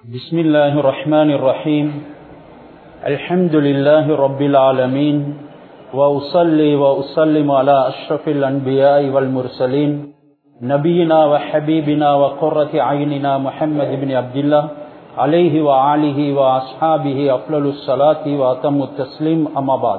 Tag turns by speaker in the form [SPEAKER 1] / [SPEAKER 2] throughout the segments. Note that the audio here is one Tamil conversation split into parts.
[SPEAKER 1] بسم الله الرحمن الرحيم الحمد لله رب العالمين وأصلي وأسلم على أشرف الأنبياء والمرسلين نبينا وحبيبنا وقرة عيننا محمد بن عبد الله عليه وآله وأصحابه أفضل الصلاة وأتم التسليم أما بعد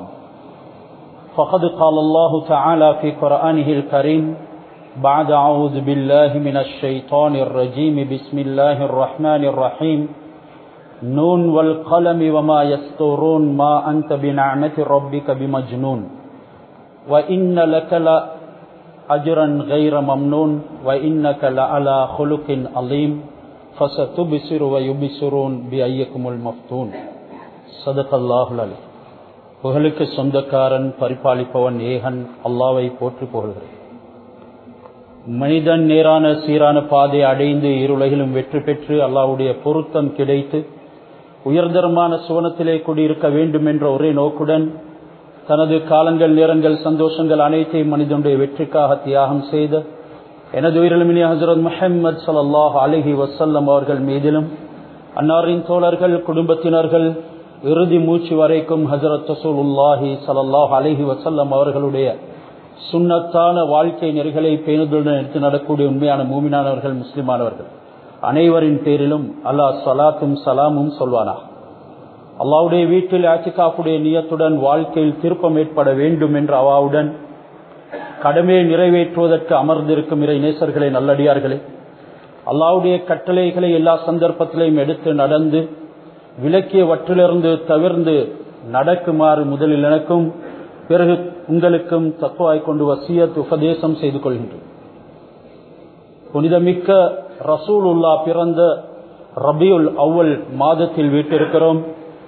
[SPEAKER 1] فقد قال الله تعالى في قرآنه الكريم بعد أعوذ بالله من الشيطان الرجيم بسم الله الرحمن الرحيم نون والقلم وما يستورون ما أنت بنعمة ربك بمجنون وإن لك لأجرا غير ممنون وإنك لعلى خلق عظيم فستبصر ويبصرون بأيكم المفتون صدق الله العلي புகழுக்கு சொந்தக்காரன் பரிபாலிப்பவன் ஏகன் அல்லாவை போற்றி புகழ்கிறேன் மனிதன் நேரான சீரான பாதை அடைந்து இருலகிலும் வெற்றி பெற்று அல்லாவுடைய பொருத்தம் கிடைத்து உயர்தரமான சுவனத்திலே குடியிருக்க வேண்டும் என்ற ஒரே நோக்குடன் தனது காலங்கள் நேரங்கள் சந்தோஷங்கள் அனைத்தையும் மனிதனுடைய வெற்றிக்காக தியாகம் செய்த எனது உயிரிழமினி ஹசரத் முஹம்மது சல்லாஹ் அலஹி வசல்லம் அவர்கள் மீதிலும் அன்னாரின் தோழர்கள் குடும்பத்தினர்கள் இறுதி மூச்சு வரைக்கும் ஹசரத் ரசூல் உல்லாஹி சல்லாஹ் அலஹி வசல்லம் அவர்களுடைய சுண்ணத்தான வாழ்க்கை நெறிகளை பேணுதலுடன் எடுத்து நடக்கூடிய உண்மையான மூமினானவர்கள் முஸ்லிமானவர்கள் அனைவரின் பேரிலும் அல்லாஹ் சலாத்தும் சலாமும் சொல்வானா அல்லாவுடைய வீட்டில் ஆட்சிக்காப்புடைய நியத்துடன் வாழ்க்கையில் திருப்பம் ஏற்பட வேண்டும் என்ற அவாவுடன் கடமையை நிறைவேற்றுவதற்கு அமர்ந்திருக்கும் இறை நேசர்களை நல்லடியார்களே அல்லாவுடைய கட்டளைகளை எல்லா சந்தர்ப்பத்திலையும் எடுத்து நடந்து விலக்கியவற்றிலிருந்து தவிர்ந்து நடக்குமாறு முதலில் எனக்கும் பிறகு உங்களுக்கும் தக்குவாய் கொண்டு வசியத் உபதேசம் செய்து கொள்கின்றோம் புனிதமிக்க ரசூல் உல்லா பிறந்த ரபியுல் அவ்வல் மாதத்தில் வீட்டிருக்கிறோம்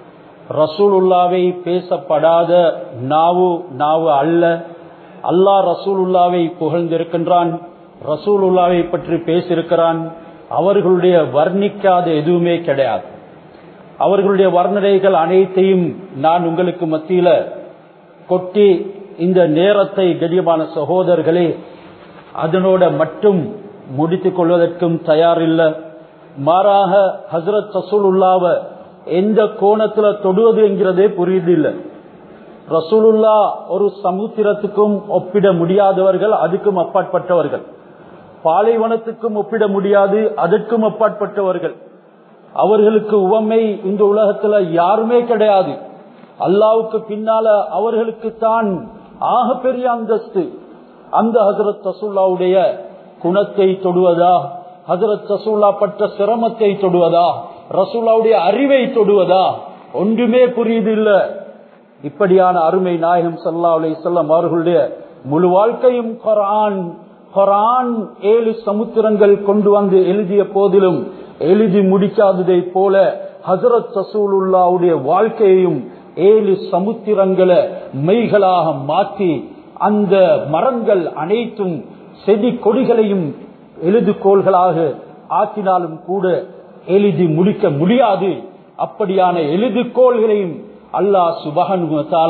[SPEAKER 1] ரசூல் உல்லாவை பேசப்படாத நாவு நாவு அல்ல அல்லாஹ் ரசூல் உல்லாவை புகழ்ந்திருக்கின்றான் ரசூல் உல்லாவை பற்றி பேசியிருக்கிறான் அவர்களுடைய வர்ணிக்காத எதுவுமே கிடையாது அவர்களுடைய வர்ணனைகள் அனைத்தையும் நான் உங்களுக்கு மத்தியில கொட்டி இந்த நேரத்தை கடியமான சகோதரர்களே அதனோட மட்டும் முடித்துக் கொள்வதற்கும் தயாரில்லை மாறாக ஹசரத் ரசூலுல்லாவ எந்த கோணத்துல தொடுவது என்கிறதே புரியுதில்லை ரசூலுல்லா ஒரு சமுத்திரத்துக்கும் ஒப்பிட முடியாதவர்கள் அதுக்கும் அப்பாற்பட்டவர்கள் பாலைவனத்துக்கும் ஒப்பிட முடியாது அதற்கும் அப்பாற்பட்டவர்கள் அவர்களுக்கு உவமை இந்த உலகத்துல யாருமே கிடையாது அல்லாவுக்கு பின்னால அவர்களுக்கு தான் ஆக பெரிய அந்தஸ்து அந்த ஹசரத் ரசூல்லாவுடைய குணத்தை தொடுவதா ஹசரத் ரசூல்லா பட்ட சிரமத்தை தொடுவதா ரசூல்லாவுடைய அறிவை தொடுவதா ஒன்றுமே புரியுது இல்ல இப்படியான அருமை நாயகம் சல்லா அலி சொல்லம் அவர்களுடைய முழு வாழ்க்கையும் கொரான் கொரான் ஏழு சமுத்திரங்கள் கொண்டு வந்து எழுதிய போதிலும் எழுதி முடிக்காததை போல ஹசரத் ரசூலுல்லாவுடைய வாழ்க்கையையும் ஏழு சமுத்திரங்களை மெய்களாக மாற்றி அந்த மரங்கள் அனைத்தும் செடி கொடிகளையும் எழுதுகோள்களாக ஆக்கினாலும் கூட எழுதி முடிக்க முடியாது அப்படியான எழுதுகோள்களையும் அல்லாஹ் சுபகன்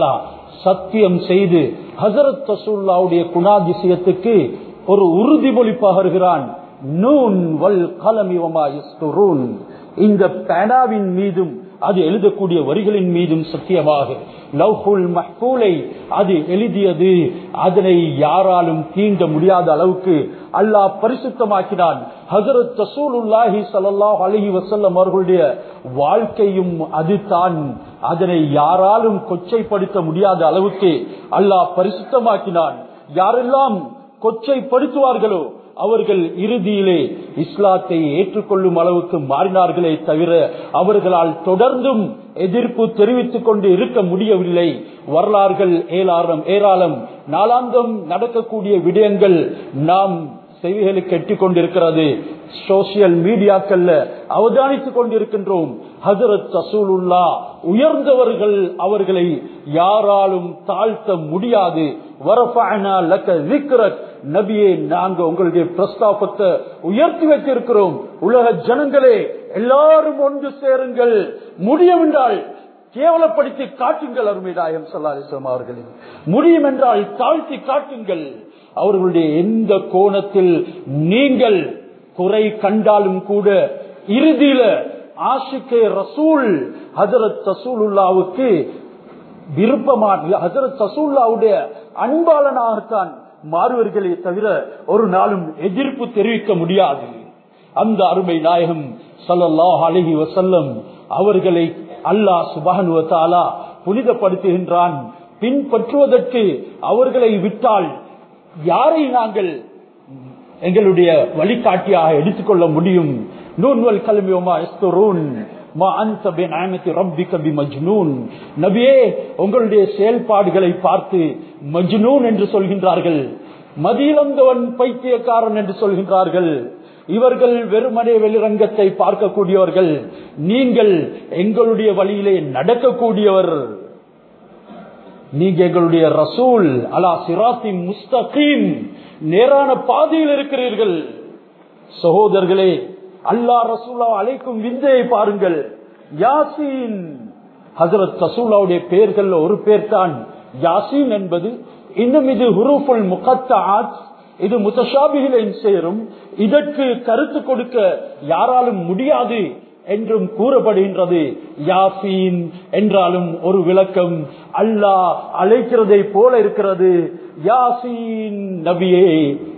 [SPEAKER 1] சத்தியம் செய்து ஹசரத் ரசூல்லாவுடைய குணாதிசயத்துக்கு ஒரு உறுதிமொழி பகர்கிறான் நூன் வல் கலமிவமா இந்த பேனாவின் மீதும் அது எழுதக்கூடிய வரிகளின் மீதும் சத்தியமாக லவ்ஹுல் மஹ்பூலை அது எழுதியது அதனை யாராலும் தீண்ட முடியாத அளவுக்கு அல்லாஹ் பரிசுத்தமாக்கினான் ஹசரத் ரசூலுல்லாஹி சல்லாஹ் அலஹி வசல்லம் அவர்களுடைய வாழ்க்கையும் அதுதான் அதனை யாராலும் கொச்சைப்படுத்த முடியாத அளவுக்கு அல்லாஹ் பரிசுத்தமாக்கினான் யாரெல்லாம் கொச்சைப்படுத்துவார்களோ அவர்கள் இறுதியிலே இஸ்லாத்தை ஏற்றுக்கொள்ளும் அளவுக்கு மாறினார்களே தவிர அவர்களால் தொடர்ந்தும் எதிர்ப்பு தெரிவித்துக் கொண்டு இருக்க முடியவில்லை வரலாறுகள் ஏராளம் ஏராளம் நாளாந்தம் நடக்கக்கூடிய விடயங்கள் நாம் செவிகளுக்கு எட்டிக் கொண்டிருக்கிறது சோசியல் மீடியாக்கள்ல அவதானித்துக் கொண்டிருக்கின்றோம் ஹசரத் ரசூலுல்லா உயர்ந்தவர்கள் அவர்களை யாராலும் தாழ்த்த முடியாது நபியே நாங்க உங்களுடைய பிரஸ்தாபத்தை உயர்த்தி வைத்திருக்கிறோம் உலக ஜனங்களே எல்லாரும் ஒன்று சேருங்கள் முடியும் என்றால் கேவலப்படுத்தி காட்டுங்கள் அருமைதாயம் சல்லாலிஸ்லாம் அவர்களே முடியும் என்றால் தாழ்த்தி காட்டுங்கள் அவர்களுடைய எந்த கோணத்தில் நீங்கள் குறை கண்டாலும் கூட இறுதியில ஆஷிக்கே ரசூல் ஹசரத் ரசூலுல்லாவுக்கு விருப்பமாக ஹசரத் ரசூல்லாவுடைய அன்பாளனாகத்தான் மாறுவர்களே தவிர ஒரு நாளும் எதிர்ப்பு தெரிவிக்க முடியாது அந்த அருமை நாயகம் சல்லல்லாஹ் அலஹி வசல்லம் அவர்களை அல்லாஹ் சுபானுவத்தாலா புனிதப்படுத்துகின்றான் பின்பற்றுவதற்கு அவர்களை விட்டால் யாரை நாங்கள் எங்களுடைய வழிகாட்டியாக எடுத்துக்கொள்ள முடியும் நூன்வல் கல்வியோமா எஸ்தரூன் நபியே உங்களுடைய செயல்பாடுகளை பார்த்து மஜ்னூன் என்று சொல்கின்றார்கள் மதியிழந்தவன் பைத்தியக்காரன் என்று சொல்கின்றார்கள் இவர்கள் வெறுமனே வெளிரங்கத்தை பார்க்கக்கூடியவர்கள் நீங்கள் எங்களுடைய வழியிலே நடக்கக்கூடியவர் நீங்க எங்களுடைய ரசூல் அலா சிராத்தி முஸ்தகீம் நேரான பாதையில் இருக்கிறீர்கள் சகோதரர்களே அல்லா ரசூலா அழைக்கும் விந்தையை பாருங்கள் யாசீன் ஹசரத் ரசூலாவுடைய பெயர்கள் ஒரு பேர் தான் யாசீன் என்பது இன்னும் இது ஹுரூஃபுல் முகத்தாத் இது முத்தஷாபிகளின் சேரும் இதற்கு கருத்து கொடுக்க யாராலும் முடியாது என்றும் கூறப்படுகின்றது யாசீன் என்றாலும் ஒரு விளக்கம் அல்லாஹ் அழைக்கிறதை போல இருக்கிறது யாசீன் நபியே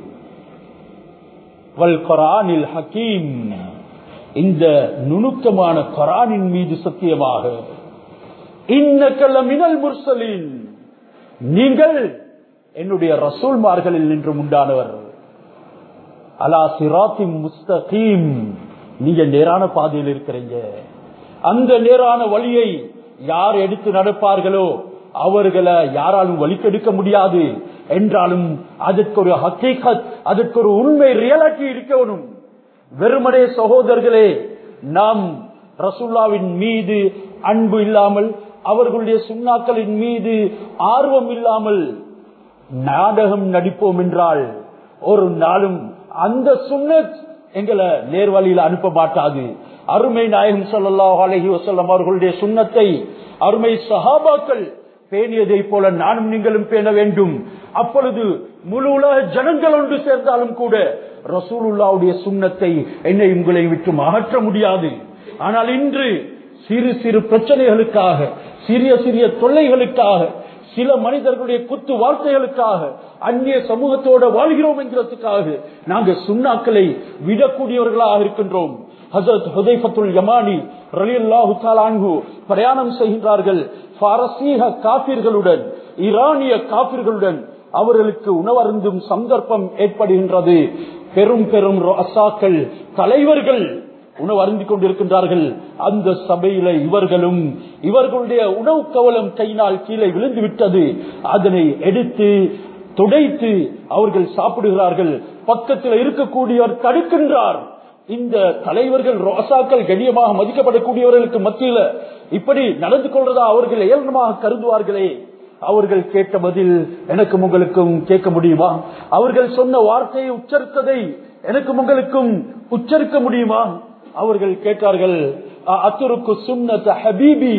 [SPEAKER 1] வல் கொரானில் ஹக்கீம் இந்த நுணுக்கமான கொரானின் மீது சத்தியமாக இன்னக்கல்ல மினல் முர்சலின் நீங்கள் என்னுடைய ரசூல்மார்களில் நின்று உண்டானவர் அலா சிராத்தி முஸ்தகீம் நீங்க நேரான பாதையில் இருக்கிறீங்க அந்த நேரான வழியை யார் எடுத்து நடப்பார்களோ அவர்களை யாராலும் வழிக்கெடுக்க முடியாது என்றாலும் அதற்கு ஒரு ஹக்கீகத் அதற்கு ஒரு உண்மை ரியாலிட்டி இருக்கணும் வெறுமனே சகோதரர்களே நாம் ரசுல்லாவின் மீது அன்பு இல்லாமல் அவர்களுடைய சுண்ணாக்களின் மீது ஆர்வம் இல்லாமல் நாடகம் நடிப்போம் என்றால் ஒரு நாளும் அந்த சுண்ணத் எங்களை நேர்வழியில் அனுப்ப மாட்டாது அருமை நாயகம் சொல்லல்லாஹ் அலஹி வசல்லம் அவர்களுடைய சுண்ணத்தை அருமை சஹாபாக்கள் பேணியதை போல நானும் நீங்களும் பேண வேண்டும் அப்பொழுது முழு உலக ஜனங்கள் ஒன்று சேர்ந்தாலும் கூட ரசூலுல்லாவுடைய சுண்ணத்தை என்னை உங்களை விட்டு அகற்ற முடியாது ஆனால் இன்று சிறு சிறு பிரச்சனைகளுக்காக சிறிய சிறிய தொல்லைகளுக்காக சில மனிதர்களுடைய குத்து வார்த்தைகளுக்காக அந்நிய சமூகத்தோட வாழ்கிறோம் என்கிறதுக்காக நாங்கள் சுண்ணாக்களை விடக்கூடியவர்களாக இருக்கின்றோம் ஹசரத் ஹுதைஃபத்துல் யமானி ரலியல்லாஹு தாலான்ஹு பிரயாணம் செய்கின்றார்கள் பாரசீக காபிர்களுடன் ஈரானிய காபிர்களுடன் அவர்களுக்கு உணவருந்தும் சந்தர்ப்பம் ஏற்படுகின்றது பெரும் பெரும் அசாக்கள் தலைவர்கள் உணவு அருந்தி கொண்டிருக்கின்றார்கள் அந்த சபையில இவர்களும் இவர்களுடைய உணவு கவலம் கையினால் கீழே விழுந்து விட்டது அதனை எடுத்து துடைத்து அவர்கள் சாப்பிடுகிறார்கள் பக்கத்தில் இருக்கக்கூடியவர் தடுக்கின்றார் இந்த தலைவர்கள் ரோசாக்கள் கண்ணியமாக மதிக்கப்படக்கூடியவர்களுக்கு மத்தியில இப்படி நடந்து கொள்றதா அவர்கள் ஏளனமாக கருதுவார்களே அவர்கள் கேட்ட பதில் எனக்கும் உங்களுக்கும் கேட்க முடியுமா அவர்கள் சொன்ன வார்த்தையை உச்சரித்ததை எனக்கும் உங்களுக்கும் உச்சரிக்க முடியுமா அவர்கள் கேட்டார்கள் அத்துருக்கு சுன்னத ஹபீபி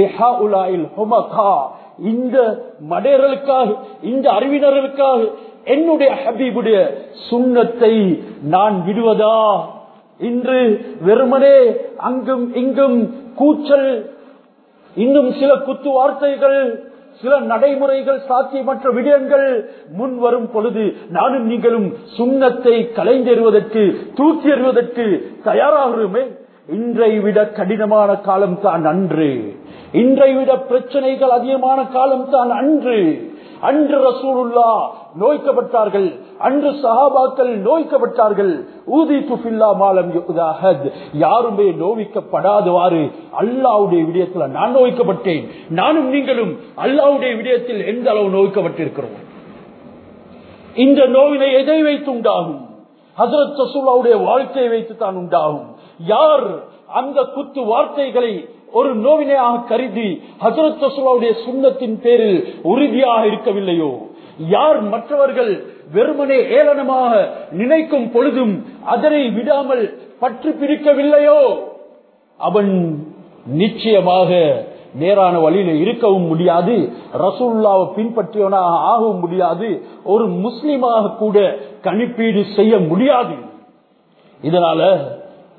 [SPEAKER 1] இந்த மடையர்களுக்காக இந்த அறிவினர்களுக்காக என்னுடைய ஹபீபுடைய சுண்ணத்தை நான் விடுவதா இன்று வெறுமனே அங்கும் இங்கும் கூச்சல் இன்னும் சில குத்து வார்த்தைகள் சில நடைமுறைகள் சாத்தியமற்ற விடயங்கள் முன் வரும் பொழுது நானும் நீங்களும் சுண்ணத்தை கலைந்தெறுவதற்கு தூக்கி எறிவதற்கு தயாராகிறோமே இன்றை விட கடினமான காலம் தான் அன்று இன்றை விட பிரச்சனைகள் அதிகமான காலம் தான் அன்று அன்று ரசூலுல்லா நோய்க்கப்பட்டார்கள் அன்று சஹாபாக்கள் நோய்க்கப்பட்டார்கள் ஊதி துஃபில்லா மாலம் யாருமே நோவிக்கப்படாதவாறு அல்லாவுடைய விடயத்தில் நான் நோய்க்கப்பட்டேன் நானும் நீங்களும் அல்லாவுடைய விடயத்தில் எந்த அளவு நோய்க்கப்பட்டிருக்கிறோம் இந்த நோவினை எதை வைத்து உண்டாகும் ஹசரத் ரசூலாவுடைய வாழ்க்கையை வைத்து தான் உண்டாகும் யார் அந்த குத்து வார்த்தைகளை ஒரு நோவினையாக கருதி ஹசரத் ரசூலாவுடைய சுண்ணத்தின் பேரில் உறுதியாக இருக்கவில்லையோ யார் மற்றவர்கள் வெறுமனே ஏளனமாக நினைக்கும் பொழுதும் அதனை விடாமல் பற்றி பிடிக்கவில்லையோ அவன் நிச்சயமாக நேரான வழியில இருக்கவும் முடியாது ரசூல்லாவை பின்பற்றியவனாக ஆகவும் முடியாது ஒரு முஸ்லிமாக கூட கணிப்பீடு செய்ய முடியாது இதனால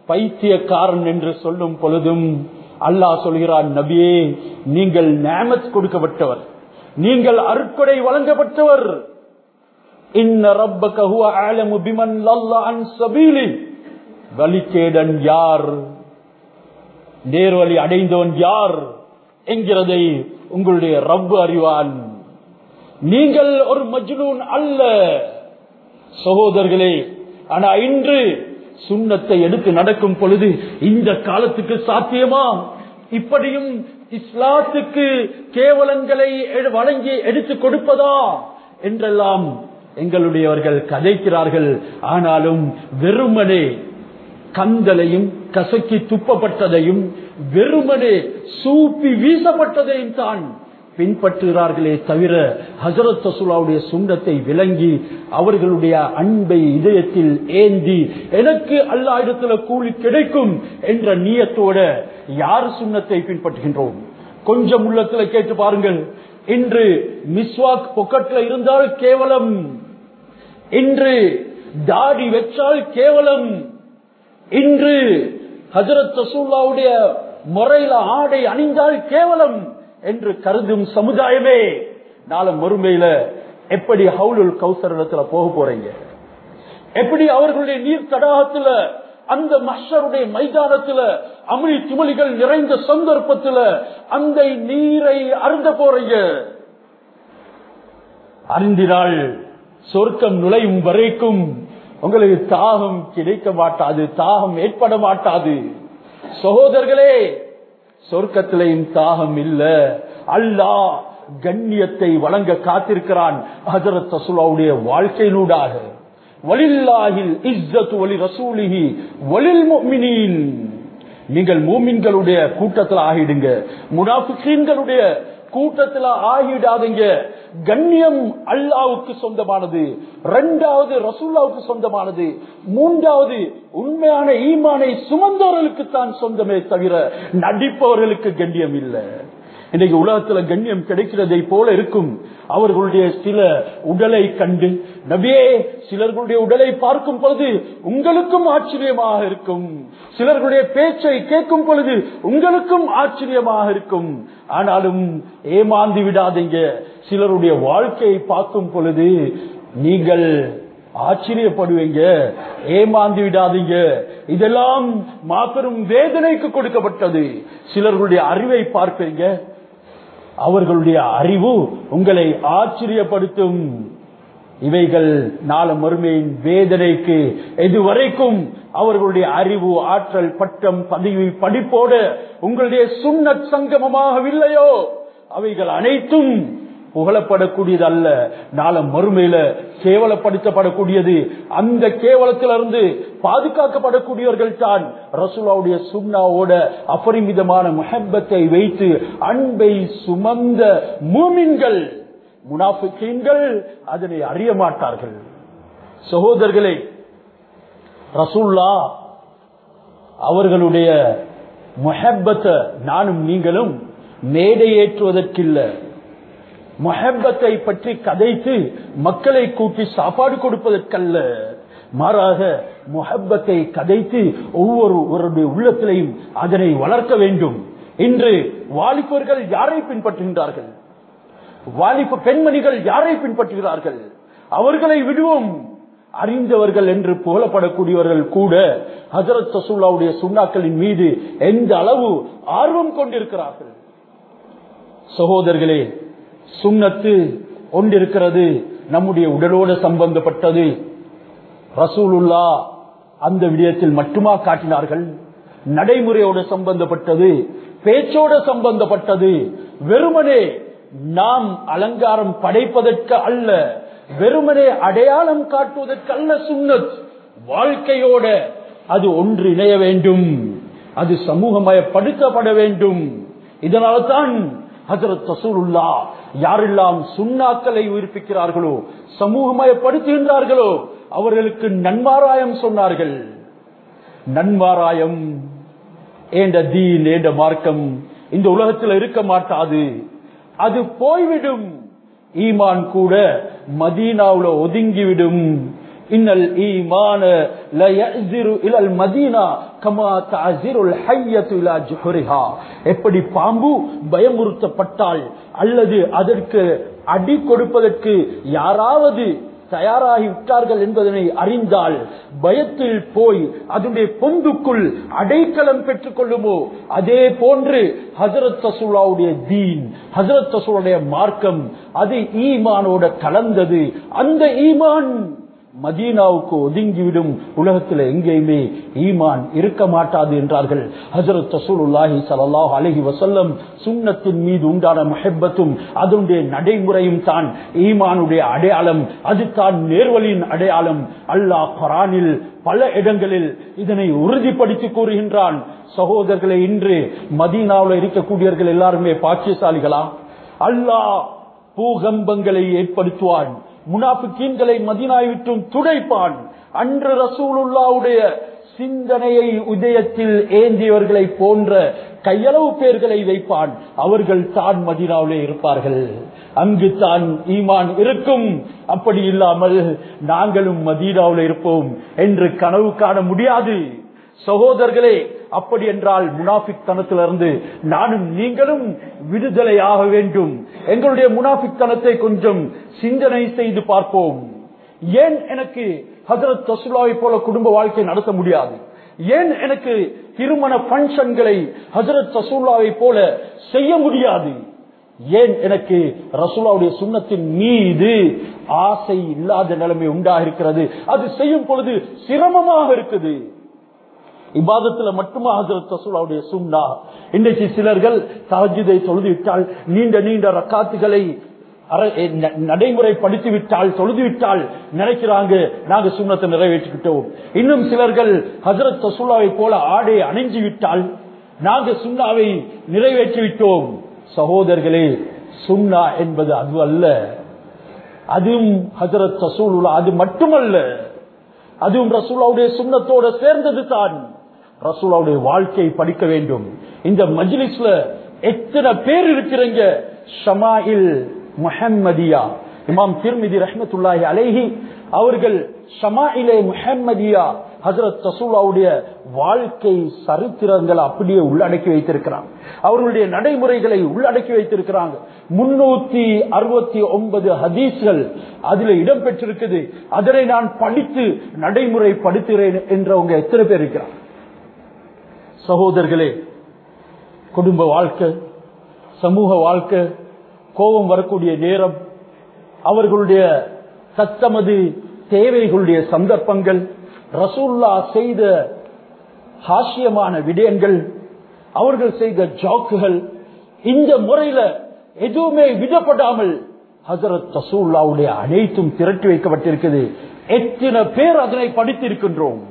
[SPEAKER 1] பைத்தியக்காரன் என்று சொல்லும் பொழுதும் அல்லாஹ் சொல்கிறான் நபியே நீங்கள் நேமத் கொடுக்கப்பட்டவர் நீங்கள் அருட்கொடை வழங்கப்பட்டவர் இன்ன ரப்பக ஹுவ அலமு பிமன் லல்ல அன் சபீலி வலிகேடன் யார் நேர்வழி அடைந்தவன் யார் என்கிறதை உங்களுடைய ரப்பு அறிவான் நீங்கள் ஒரு மஜ்னூன் அல்ல சகோதரர்களே ஆனா இன்று சுண்ணத்தை எடுத்து நடக்கும் பொழுது இந்த காலத்துக்கு சாத்தியமா இப்படியும் இஸ்லாத்துக்கு கேவலங்களை எடு- வழங்கி எடுத்து கொடுப்பதா என்றெல்லாம் எங்களுடையவர்கள் கதைக்கிறார்கள் ஆனாலும் வெறுமனே கந்தலையும் கசக்கி துப்பப்பட்டதையும் வெறுமனே சூப்பி வீசப்பட்டதையும் தான் பின்பற்றுகிறார்களே தவிர ஹசரத் ரசூலாவுடைய சுண்ணத்தை விளங்கி அவர்களுடைய அன்பை இதயத்தில் ஏந்தி எனக்கு அல்லா இடத்துல கூலி கிடைக்கும் என்ற நியத்தோட யார் சுண்ணத்தை பின்பற்றுகின்றோம் கொஞ்சம் உள்ளத்துல கேட்டு பாருங்கள் இன்று மிஸ்வாக் பொக்கெட்ல இருந்தால் கேவலம் இன்று தாடி வச்சால் கேவலம் இன்று ஹஜரத் ரசூல்லாவுடைய முறையில ஆடை அணிந்தால் கேவலம் என்று கருதும் சமுதாயமே நாளை மறுமையில எப்படி ஹவுலுல் கௌசர் இடத்துல போக போறீங்க எப்படி அவர்களுடைய நீர் தடாகத்துல அந்த மஷருடைய மைதானத்துல அமிழி துமளிகள் நிறைந்த சந்தர்ப்பத்துல அந்த நீரை அருந்த போறீங்க அறிந்தினால் சொர்க்கம் நுழையும் வரைக்கும் உங்களுக்கு தாகம் கிடைக்க மாட்டாது தாகம் ஏற்பட மாட்டாது சகோதரர்களே சொர்க்கத்திலையும் தாகம் இல்ல அல்லாஹ் கண்ணியத்தை வழங்க காத்திருக்கிறான் ஹஜரத் ரசூலாவுடைய வாழ்க்கையினூடாக வலில்லாஹில் இஸ்ஸத்து வலி ரசூலிஹி வலில் முஃமினீன் நீங்கள் மூமின்களுடைய கூட்டத்தில் ஆகிடுங்க முனாஃபிகீன்களுடைய கூட்டத்தில் ஆகிடாதீங்க கண்ணியம் அல்லாவுக்கு சொந்தமானது இரண்டாவது ரசூல்லாவுக்கு சொந்தமானது மூன்றாவது உண்மையான ஈமானை சுமந்தவர்களுக்கு தான் சொந்தமே தவிர நடிப்பவர்களுக்கு கண்ணியம் இல்லை இன்னைக்கு உலகத்துல கண்ணியம் கிடைக்கிறதை போல இருக்கும் அவர்களுடைய சில உடலை கண்டு நபியே சிலர்களுடைய உடலை பார்க்கும் பொழுது உங்களுக்கும் ஆச்சரியமாக இருக்கும் சிலர்களுடைய பேச்சை கேட்கும் பொழுது உங்களுக்கும் ஆச்சரியமாக இருக்கும் ஆனாலும் ஏமாந்து விடாதீங்க சிலருடைய வாழ்க்கையை பார்க்கும் பொழுது நீங்கள் ஆச்சரியப்படுவீங்க ஏமாந்து விடாதீங்க இதெல்லாம் மாபெரும் வேதனைக்கு கொடுக்கப்பட்டது சிலர்களுடைய அறிவை பார்ப்பீங்க அவர்களுடைய அறிவு உங்களை ஆச்சரியப்படுத்தும் இவைகள் நாள மறுமையின் வேதனைக்கு எதுவரைக்கும் அவர்களுடைய அறிவு ஆற்றல் பட்டம் பதவி படிப்போட உங்களுடைய சுண்ணத் சங்கமமாகவில்லையோ அவைகள் அனைத்தும் புகழப்படக்கூடியது அல்ல நாள மறுமையில கேவலப்படுத்தப்படக்கூடியது அந்த கேவலத்திலிருந்து பாதுகாக்கப்படக்கூடியவர்கள் தான் ரசூலாவுடைய சுண்ணாவோட அபரிமிதமான முஹப்பத்தை வைத்து அன்பை சுமந்த மூமின்கள் முனாஃபிக்கீன்கள் அதனை அறிய மாட்டார்கள் சகோதரர்களே ரசூல்லா அவர்களுடைய முஹப்பத்தை நானும் நீங்களும் மேடை ஏற்றுவதற்கில்லை மொஹப்பத்தை பற்றி கதைத்து மக்களை கூட்டி சாப்பாடு கொடுப்பதற்கல்ல மாறாக முஹப்பத்தை கதைத்து ஒவ்வொருவருடைய உள்ளத்திலையும் அதனை வளர்க்க வேண்டும் இன்று வாலிபர்கள் யாரை பின்பற்றுகின்றார்கள் வாலிப பெண்மணிகள் யாரை பின்பற்றுகிறார்கள் அவர்களை விடுவோம் அறிந்தவர்கள் என்று புகழப்படக்கூடியவர்கள் கூட ஹசரத் சசூல்லாவுடைய சுண்ணாக்களின் மீது எந்த அளவு ஆர்வம் கொண்டிருக்கிறார்கள் சகோதரர்களே சுண்ணத்து ஒன்றிருக்கிறது நம்முடைய உடலோடு சம்பந்தப்பட்டது ரசூலுல்லா அந்த விடயத்தில் மட்டுமா காட்டினார்கள் நடைமுறையோடு சம்பந்தப்பட்டது பேச்சோடு சம்பந்தப்பட்டது வெறுமனே நாம் அலங்காரம் படைப்பதற்கு அல்ல வெறுமனே அடையாளம் காட்டுவதற்கு அல்ல சுண்ணத் வாழ்க்கையோட அது ஒன்று இணைய வேண்டும் அது சமூகமயப்படுத்தப்பட வேண்டும் இதனால்தான் ஹசரத் ரசூலுல்லா யாரெல்லாம் சுண்ணாக்களை உயிர்ப்பிக்கிறார்களோ சமூகமயப்படுத்துகின்றார்களோ அவர்களுக்கு நன்மாராயம் சொன்னார்கள் நன்மாராயம் ஏண்ட தீன் ஏண்ட மார்க்கம் இந்த உலகத்தில் இருக்க மாட்டாது அது போய்விடும் ஈமான் கூட மதீனாவுல ஒதுங்கிவிடும் இன்னல் ஈமான லயஸிரு இலல் மதீனா கமா தஅஸிருல் ஹய்யத்து இலா ஜுஹரிஹா எப்படி பாம்பு பயமுறுத்தப்பட்டால் அல்லது அதற்கு அடி கொடுப்பதற்கு யாராவது தயாராகி விட்டார்கள் என்பதனை அறிந்தால் பயத்தில் போய் அதனுடைய பொந்துக்குள் அடைக்கலம் பெற்றுக் கொள்ளுமோ அதே போன்று ஹசரத் ரசூலாவுடைய தீன் ஹசரத் ரசூலுடைய மார்க்கம் அது ஈமானோட கலந்தது அந்த ஈமான் மதீனாவுக்கு ஒதுங்கிவிடும் உலகத்தில் எங்கேயுமே ஈமான் இருக்க மாட்டாது என்றார்கள் ஹசரத் ரசூலுல்லாஹி ஸல்லல்லாஹு அலைஹி வஸல்லம் சுன்னத்தின் மீது உண்டான மஹப்பத்தும் அதனுடைய நடைமுறையும் தான் ஈமானுடைய அடையாளம் அது தான் நேர்வழியின் அடையாளம் அல்லாஹ் குரானில் பல இடங்களில் இதனை உறுதிப்படுத்தி கூறுகின்றான் சகோதரர்களை இன்று மதீனாவில் இருக்கக்கூடியவர்கள் எல்லாருமே பாக்கியசாலிகளா அல்லாஹ் பூகம்பங்களை ஏற்படுத்துவான் முனாஃபிக்கீன்களை மதினாய் விட்டும் துடைப்பான் அன்று ரசூலுல்லாவுடைய சிந்தனையை உதயத்தில் ஏந்தியவர்களை போன்ற கையளவு பேர்களை வைப்பான் அவர்கள் தான் மதினாவிலே இருப்பார்கள் அங்கு தான் ஈமான் இருக்கும் அப்படி இல்லாமல் நாங்களும் மதீனாவில் இருப்போம் என்று கனவு காண முடியாது சகோதரர்களே அப்படி என்றால் முனாஃபிக் தனத்திலிருந்து நானும் நீங்களும் விடுதலையாக வேண்டும் எங்களுடைய முனாஃபிக் தனத்தை கொஞ்சம் சிந்தனை செய்து பார்ப்போம் ஏன் எனக்கு ஹசரத் தசுலாவை போல குடும்ப வாழ்க்கை நடத்த முடியாது ஏன் எனக்கு திருமண பங்கன்களை ஹசரத் ரசூல்லாவை போல செய்ய முடியாது ஏன் எனக்கு ரசூலாவுடைய சுண்ணத்தின் மீது ஆசை இல்லாத நிலைமை உண்டாக இருக்கிறது அது செய்யும் பொழுது சிரமமாக இருக்குது இபாதத்துல மட்டுமா ஹசரத் ரசூலாவுடைய சுண்ணா இன்றைக்கு சிலர்கள் தஹஜுதை தொழுது விட்டால் நீண்ட நீண்ட ரக்காத்துகளை நடைமுறைப்படுத்தி விட்டால் தொழுது விட்டால் நினைக்கிறாங்க நாங்க சுண்ணத்தை நிறைவேற்றிக்கிட்டோம் இன்னும் சிலர்கள் ஹசரத் ரசூலாவை போல ஆடை அணிஞ்சு விட்டால் நாங்க சுண்ணாவை நிறைவேற்றி விட்டோம் சகோதரர்களே சுண்ணா என்பது அது அல்ல அதுவும் ஹசரத் ரசூலுல்லா அது மட்டுமல்ல அதுவும் ரசூலாவுடைய சுண்ணத்தோட சேர்ந்தது தான் ரசூலாவுடைய வாழ்க்கையை படிக்க வேண்டும் இந்த மஜ்லிஸ்ல எத்தனை பேர் இருக்கிறீங்க ஷமாயில் முஹம்மதியா இமாம் திருமிதி ரஹ்மத்துல்லாஹி அலைஹி அவர்கள் ஷமாயிலே முஹம்மதியா ஹசரத் ரசூலாவுடைய வாழ்க்கை சரித்திரங்களை அப்படியே உள்ளடக்கி வைத்திருக்கிறாங்க அவர்களுடைய நடைமுறைகளை உள்ளடக்கி வைத்திருக்கிறாங்க முன்னூத்தி அறுபத்தி ஒன்பது ஹதீஸ்கள் அதுல இடம் பெற்றிருக்குது அதனை நான் படித்து நடைமுறைப்படுத்துகிறேன் என்றவங்க எத்தனை பேர் இருக்கிறாங்க சகோதரர்களே குடும்ப வாழ்க்கை சமூக வாழ்க்கை கோபம் வரக்கூடிய நேரம் அவர்களுடைய சத்தமது தேவைகளுடைய சந்தர்ப்பங்கள் ரசூல்லா செய்த ஹாஸ்யமான விடயங்கள் அவர்கள் செய்த ஜாக்குகள் இந்த முறையில எதுவுமே விடப்படாமல் ஹசரத் ரசூல்லாவுடைய அனைத்தும் திரட்டி வைக்கப்பட்டிருக்கிறது எத்தனை பேர் அதனை படித்திருக்கின்றோம்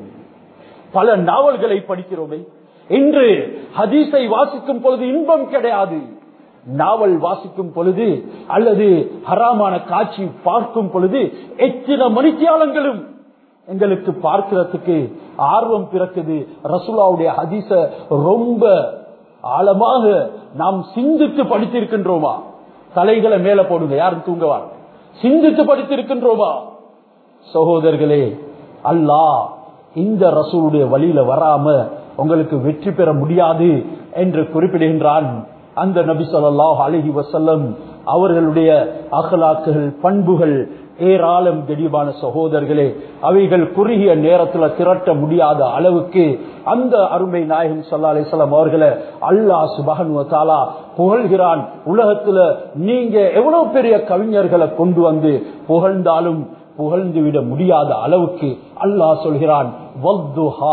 [SPEAKER 1] பல நாவல்களை படிக்கிறோமே இன்று ஹதீஸை வாசிக்கும் பொழுது இன்பம் கிடையாது நாவல் வாசிக்கும் பொழுது அல்லது ஹராமான காட்சி பார்க்கும் பொழுது எத்தனை மணித்தியாலங்களும் எங்களுக்கு பார்க்கிறதுக்கு ஆர்வம் பிறக்குது ரசுலாவுடைய ஹதீச ரொம்ப ஆழமாக நாம் சிந்தித்து படித்திருக்கின்றோமா தலைகளை மேல போடுங்க யாரும் தூங்கவா சிந்தித்து படித்திருக்கின்றோமா சகோதரர்களே அல்லாஹ் இந்த ரசூலுடைய வழியில வராம உங்களுக்கு வெற்றி பெற முடியாது என்று குறிப்பிடுகின்றான் அந்த நபி சொல்லாஹ் அலஹி வசல்லம் அவர்களுடைய அகலாக்குகள் பண்புகள் ஏராளம் கடிவான சகோதரர்களே அவைகள் குறுகிய நேரத்தில் திரட்ட முடியாத அளவுக்கு அந்த அருமை நாயகம் சல்லா அலிஸ்லாம் அவர்களை அல்லா சுபகன் தாலா புகழ்கிறான் உலகத்துல நீங்க எவ்வளவு பெரிய கவிஞர்களை கொண்டு வந்து புகழ்ந்தாலும் புகழ்ந்து விட முடியாத அளவுக்கு அல்லாஹ் சொல்கிறான் வல்துஹா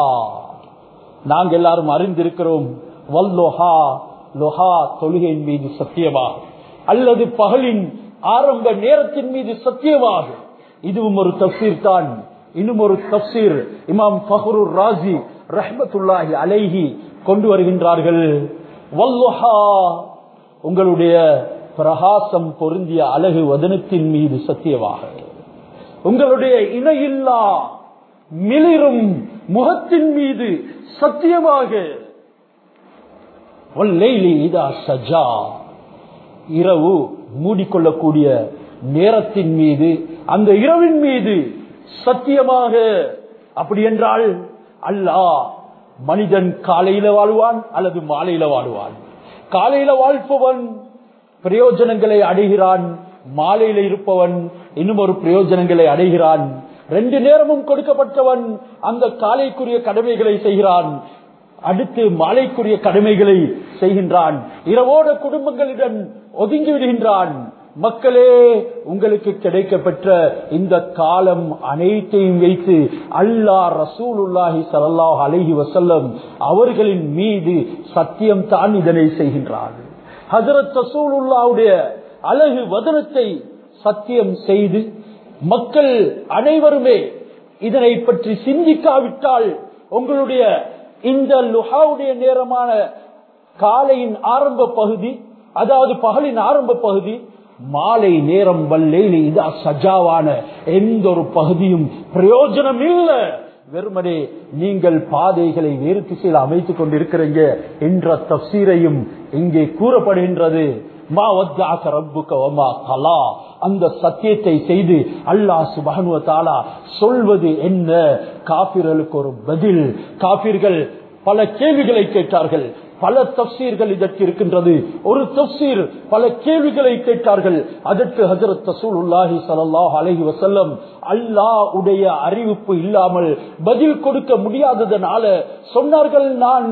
[SPEAKER 1] நாங்க எல்லாரும் அறிந்திருக்கிறோம் வல்லோஹா லொஹா தொழுகையின் மீது சத்தியமாக அல்லது பகலின் ஆரம்ப நேரத்தின் மீது சத்தியமாக இதுவும் ஒரு தப்சீர் தான் இன்னும் ஒரு தப்சீர் இமாம் ஃபஹரு ராஜி ரஹமத்துல்லாஹி அலைஹி கொண்டு வருகின்றார்கள் வல்லுஹா உங்களுடைய பிரகாசம் பொருந்திய அழகு வதனத்தின் மீது சத்தியமாக உங்களுடைய இணையில்லா மிளிரும் முகத்தின் மீது சத்தியமாக சஜா இரவு மூடிக்கொள்ளக்கூடிய நேரத்தின் மீது அந்த இரவின் மீது சத்தியமாக அப்படி என்றால் அல்லாஹ் மனிதன் காலையில வாழ்வான் அல்லது மாலையில வாழ்வான் காலையில வாழ்பவன் பிரயோஜனங்களை அடைகிறான் மாலையில இருப்பவன் இன்னும் ஒரு பிரயோஜனங்களை அடைகிறான் ரெண்டு நேரமும் கொடுக்கப்பட்டவன் அந்த காலைக்குரிய கடமைகளை செய்கிறான் அடுத்து மாலைக்குரிய கடமைகளை செய்கின்றான் இரவோட குடும்பங்களிடம் ஒதுங்கி விடுகின்றான் மக்களே உங்களுக்கு கிடைக்கப்பெற்ற இந்த காலம் அனைத்தையும் வைத்து அல்லாஹ் ரசூலுல்லாஹி ஸல்லல்லாஹு அலைஹி வஸல்லம் அவர்களின் மீது சத்தியம் தான் இதனை செய்கின்றார் ஹஜரத் ரசூலுல்லாவுடைய அழகு வதனத்தை சத்தியம் செய்து மக்கள் அனைவருமே இதனை பற்றி சிந்திக்காவிட்டால் உங்களுடைய இந்த லுஹாவுடைய நேரமான காலையின் ஆரம்ப பகுதி அதாவது பகலின் ஆரம்ப பகுதி மாலை நேரம் வல்லையில் இதா சஜாவான எந்த ஒரு பகுதியும் பிரயோஜனம் இல்லை வெறுமனே நீங்கள் பாதைகளை வேறு திசையில் அமைத்துக் கொண்டிருக்கிறீங்க என்ற தப்சீரையும் இங்கே கூறப்படுகின்றது மா வத்தாக ரப்புக்க வமா கலா அந்த சத்தியத்தை செய்து அல்லாஹ் சுபஹனுவ தாலா சொல்வது என்ன காபிர்களுக்கு ஒரு பதில் காபிர்கள் பல கேள்விகளை கேட்டார்கள் பல தப்சீர்கள் இதற்கு இருக்கின்றது ஒரு தப்சீர் பல கேள்விகளை கேட்டார்கள் அதற்கு ஹசரத் தசூல் உல்லாஹி சல்லாஹ் அலஹி வசல்லம் அல்லாஹ் உடைய அறிவிப்பு இல்லாமல் பதில் கொடுக்க முடியாததனால சொன்னார்கள் நான்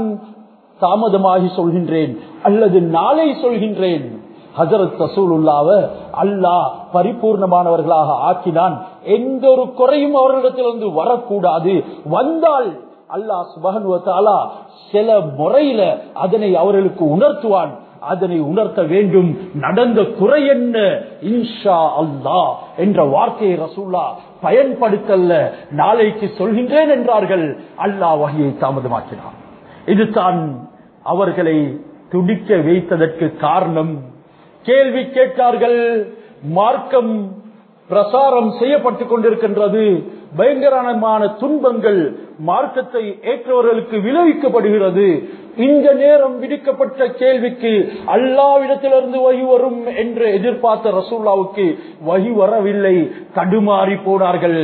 [SPEAKER 1] தாமதமாகி சொல்கின்றேன் அல்லது நாளை சொல்கின்றேன் ஹசரத் ரசூலுல்லாவ அல்லாஹ் பரிபூர்ணமானவர்களாக ஆக்கினான் எந்த ஒரு குறையும் அவர்களிடத்திலிருந்து வரக்கூடாது வந்தால் அல்லாஹ் சுபகனுவத்தாலா சில முறையில அதனை அவர்களுக்கு உணர்த்துவான் அதனை உணர்த்த வேண்டும் நடந்த குறை என்ன இன்ஷா அல்லாஹ் என்ற வார்த்தையை ரசூல்லா பயன்படுத்தல்ல நாளைக்கு சொல்கின்றேன் என்றார்கள் அல்லாஹ் வகையை தாமதமாக்கினான் இதுதான் அவர்களை துடிக்க வைத்ததற்கு காரணம் கேள்வி கேட்டார்கள் மார்க்கம் பிரசாரம் செய்யப்பட்டுக் கொண்டிருக்கின்றது பயங்கரமான துன்பங்கள் மார்க்கத்தை ஏற்றவர்களுக்கு விளைவிக்கப்படுகிறது இந்த நேரம் விடுக்கப்பட்ட கேள்விக்கு அல்லாவிடத்திலிருந்து வகி வரும் என்று எதிர்பார்த்த ரசூல்லாவுக்கு வகி வரவில்லை தடுமாறி போனார்கள்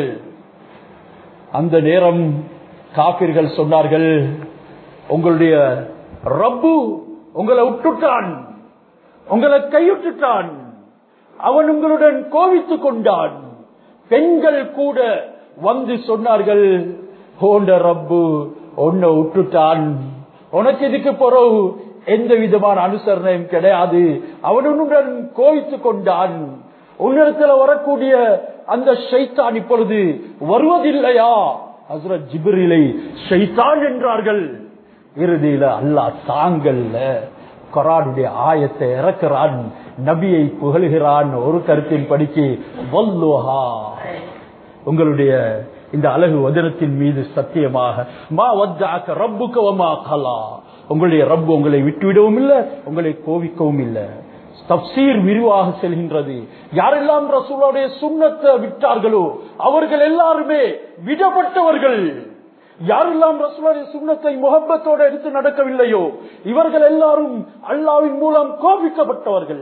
[SPEAKER 1] அந்த நேரம் காப்பிர்கள் சொன்னார்கள் உங்களுடைய ரப்பு உங்களை விட்டுட்டான் உங்களை கைவிட்டுட்டான் அவன் உங்களுடன் கோவித்துக் கொண்டான் பெண்கள் கூட வந்து சொன்னார்கள் போன்ற ரப்பு உன்னை விட்டுட்டான் உனக்கு இதுக்கு பிறகு எந்த விதமான அனுசரணையும் கிடையாது அவனுடன் கோவித்துக் கொண்டான் உன்னிடத்துல வரக்கூடிய அந்த ஷைத்தான் இப்பொழுது வருவதில்லையா ஹசரத் ஜிபிரிலை ஷைத்தான் என்றார்கள் இறுதியில அல்லாஹ் தாங்கல்ல கொரானுடைய ஆயத்தை இறக்கிறான் நபியை புகழ்கிறான் ஒரு கருத்தில் படிக்கு வல்லோஹா உங்களுடைய இந்த அழகு வதனத்தின் மீது சத்தியமாக மா வஜ்ஜாக்க ரப்புக்க வமா கலா உங்களுடைய ரப்பு உங்களை விட்டுவிடவும் இல்லை உங்களை கோவிக்கவும் இல்லை தப்சீர் விரிவாக செல்கின்றது யாரெல்லாம் ரசூலுடைய சுண்ணத்தை விட்டார்களோ அவர்கள் எல்லாருமே விடப்பட்டவர்கள் யாரெல்லாம் ரசூலுடைய சுண்ணத்தை முகப்பத்தோடு எடுத்து நடக்கவில்லையோ இவர்கள் எல்லாரும் அல்லாவின் மூலம் கோபிக்கப்பட்டவர்கள்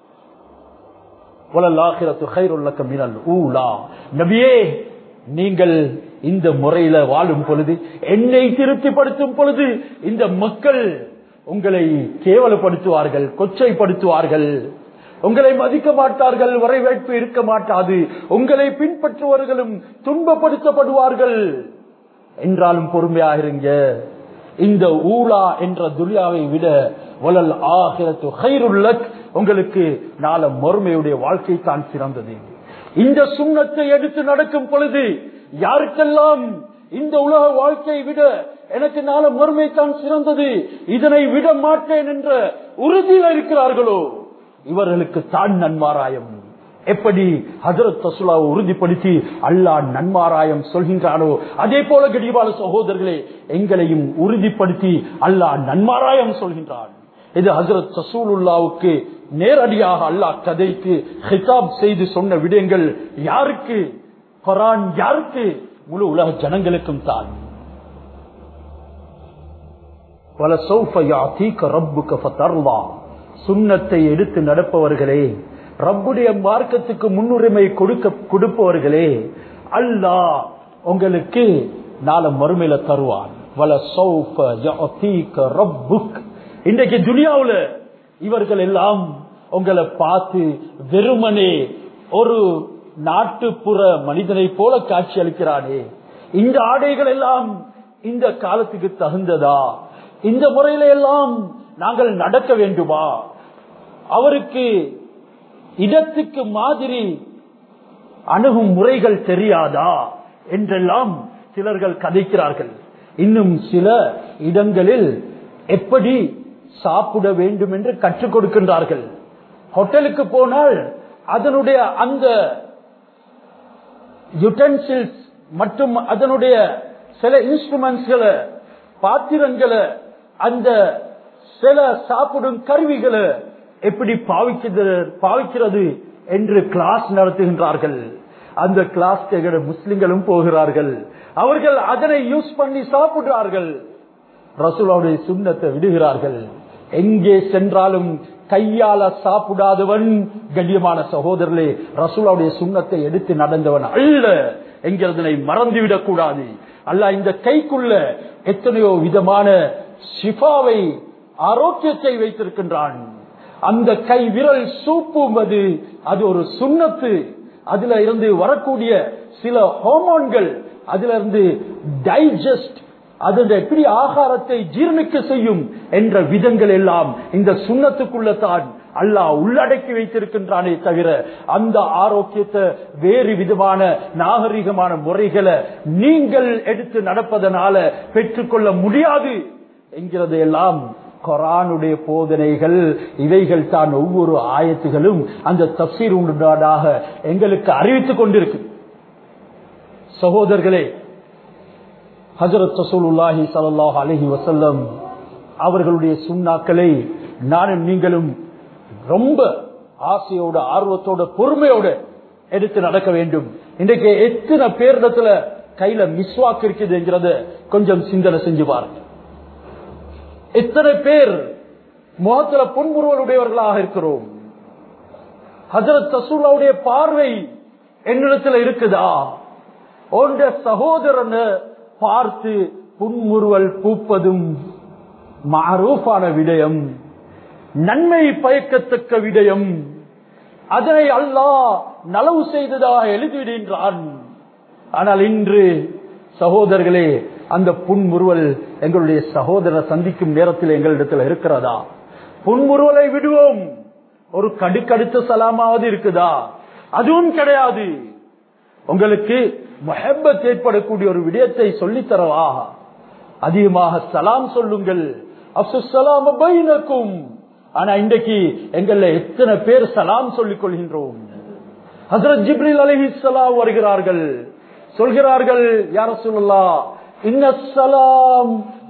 [SPEAKER 1] நபியே நீங்கள் இந்த முறையில வாழும் பொழுது என்னை திருப்திப்படுத்தும் பொழுது இந்த மக்கள் உங்களை கேவலப்படுத்துவார்கள் கொச்சைப்படுத்துவார்கள் உங்களை மதிக்க மாட்டார்கள் வரவேற்பு இருக்க மாட்டாது உங்களை பின்பற்றுவர்களும் துன்பப்படுத்தப்படுவார்கள் என்றாலும் பொறுமையாக இருங்க இந்த ஊலா என்ற துலியாவை விட வளல் ஆகிரத்து ஹைருல்லக் உங்களுக்கு நாள மறுமையுடைய வாழ்க்கை தான் சிறந்தது இந்த சுண்ணத்தை எடுத்து நடக்கும் பொழுது யாருக்கெல்லாம் இந்த உலக வாழ்க்கையை விட எனக்கு நாள மறுமை தான் சிறந்தது இதனை விட மாட்டேன் என்ற உறுதியில் இருக்கிறார்களோ இவர்களுக்கு தான் நன்மாராயம் எப்படி ஹசரத் தசுலாவை உறுதிப்படுத்தி அல்லாஹ் நன்மாராயம் சொல்கின்றானோ அதே போல கடிபால சகோதரர்களே எங்களையும் உறுதிப்படுத்தி அல்லாஹ் நன்மாராயம் சொல்கின்றான் இது ஹசரத் சசூலுல்லாவுக்கு நேரடியாக அல்லாஹ் கதைக்கு ஹிதாப் செய்து சொன்ன விடயங்கள் யாருக்கு குரான் யாருக்கு முழு உலக ஜனங்களுக்கும் தான் பல சுண்ணத்தை எடுத்து நடப்பவர்களே ரப்புடைய மார்க்கத்துக்கு முன்னுரிமை கொடுக்க கொடுப்பவர்களே அல்லாஹ் உங்களுக்கு நாளை மறுமையில தருவான் வல சௌஃப யஅதீக ரப்புக் இன்றைக்கு துனியாவுல இவர்கள் எல்லாம் உங்களை பார்த்து வெறுமனே ஒரு நாட்டுப்புற மனிதனை போல காட்சி அளிக்கிறானே இந்த ஆடைகள் எல்லாம் இந்த காலத்துக்கு தகுந்ததா இந்த முறையில எல்லாம் நாங்கள் நடக்க வேண்டுமா அவருக்கு இடத்துக்கு மாதிரி அணுகும் முறைகள் தெரியாதா என்றெல்லாம் சிலர்கள் கதைக்கிறார்கள் இன்னும் சில இடங்களில் எப்படி சாப்பிட வேண்டும் என்று கற்றுக் கொடுக்கின்றார்கள் ஹோட்டலுக்கு போனால் அதனுடைய அந்த யுட்டன்சில்ஸ் மற்றும் அதனுடைய சில இன்ஸ்ட்ருமெண்ட்ஸ்களை பாத்திரங்களை அந்த சில சாப்பிடும் கருவிகளை எப்படி பாவிக்கிறது பாவிக்கிறது என்று கிளாஸ் நடத்துகின்றார்கள் அந்த கிளாஸ் முஸ்லிம்களும் போகிறார்கள் அவர்கள் அதனை யூஸ் பண்ணி சாப்பிடுறார்கள் ரசூலாவுடைய சுண்ணத்தை விடுகிறார்கள் எங்கே சென்றாலும் கையால சாப்பிடாதவன் கண்ணியமான சகோதரர்களே ரசூலாவுடைய சுண்ணத்தை எடுத்து நடந்தவன் அல்ல என்கிறதனை மறந்துவிடக் கூடாது அல்ல இந்த கைக்குள்ள எத்தனையோ விதமான ஷிஃபாவை ஆரோக்கியத்தை வைத்திருக்கின்றான் அந்த கை விரல் சூப்புவது அது ஒரு சுண்ணத்து அதுல இருந்து வரக்கூடிய சில ஹோமோன்கள் அதுல இருந்து டைஜஸ்ட் அது எப்படி ஆகாரத்தை ஜீர்ணிக்க செய்யும் என்ற விதங்கள் எல்லாம் இந்த சுண்ணத்துக்குள்ள தான் அல்லாஹ் உள்ளடக்கி வைத்திருக்கின்றானே தவிர அந்த ஆரோக்கியத்தை வேறு விதமான நாகரிகமான முறைகளை நீங்கள் எடுத்து நடப்பதனால பெற்றுக்கொள்ள முடியாது என்கிறது எல்லாம் கொரானுடைய போதனைகள் இவைகள் தான் ஒவ்வொரு ஆயத்துகளும் அந்த தப்சீர் உண்டாக எங்களுக்கு அறிவித்துக் கொண்டிருக்கு சகோதரர்களே ஹசரத் ரசூலுல்லாஹி ஸல்லல்லாஹு அலைஹி வஸல்லம் அவர்களுடைய சுண்ணாக்களை நானும் நீங்களும் ரொம்ப ஆசையோட ஆர்வத்தோட பொறுமையோட எடுத்து நடக்க வேண்டும் இன்றைக்கு எத்தனை பேரிடத்துல கையில மிஸ்வாக்கு இருக்குதுங்கிறத கொஞ்சம் சிந்தனை செஞ்சு பாருங்க எத்தனை பேர் முகத்துல புன்முறுவலுடையவர்களாக இருக்கிறோம் ஹசரத் ரசூலுடைய பார்வை என்னிடத்துல இருக்குதா உண்ட சகோதரனை பார்த்து புன்முறுவல் பூப்பதும் மாரூஃபான விடயம் நன்மை பயக்கத்தக்க விடயம் அதனை அல்லாஹ் நலவு செய்ததாக எழுதிவிடுகின்றான் ஆனால் இன்று சகோதரர்களே அந்த புன்முறுவல் எங்களுடைய சகோதரர் சந்திக்கும் நேரத்தில் எங்களிடத்தில் இருக்கிறதா புன்முறுவலை விடுவோம் ஒரு கடுக்கடுத்த சலாமாவது இருக்குதா அதுவும் கிடையாது உங்களுக்கு மஹப்பத் ஏற்படக்கூடிய ஒரு விடயத்தை சொல்லித்தரவா அதிகமாக சலாம் சொல்லுங்கள் அப்சுசலாம் பைனக்கும் ஆனா இன்றைக்கு எங்கள்ல எத்தனை பேர் சலாம் சொல்லிக் கொள்கின்றோம் ஹசரத் ஜிப்ரில் அலிஹிஸ்லாம் வருகிறார்கள் சொல்கிறார்கள் யார சொல்லலா இன்னலாம்